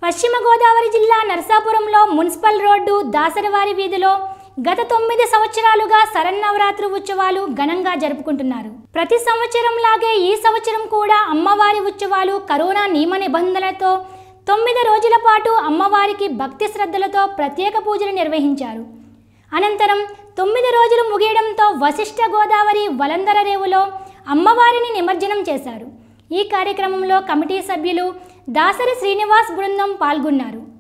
పశ్చిమ గోదావరి జిల్లా నరసాపురంలో municipal road దాసరివారి వీధిలో గత తొమ్మిది సంవత్సరాలుగా శరన్నవరాత్రి ఉత్సవాలు ఘనంగా జరుపుకుంటున్నారు ప్రతి సంవత్సరం లాగే ఈ సంవత్సరం కూడా అమ్మవారి ఉత్సవాలు కరోనా నియమ నిబంధనలతో తొమ్మిది రోజుల పాటు అమ్మవారికి భక్తి శ్రద్ధలతో ప్రత్యేక పూజలు నిర్వహించారు అనంతరం తొమ్మిది రోజులు ముగియడంతో వశిష్ఠ గోదావరి వలందర రేవులో అమ్మవారిని నిమజ్జనం చేశారు ఈ కార్యక్రమంలో కమిటీ సభ్యులు దాసరి శ్రీనివాస్ బృందం పాల్గొన్నారు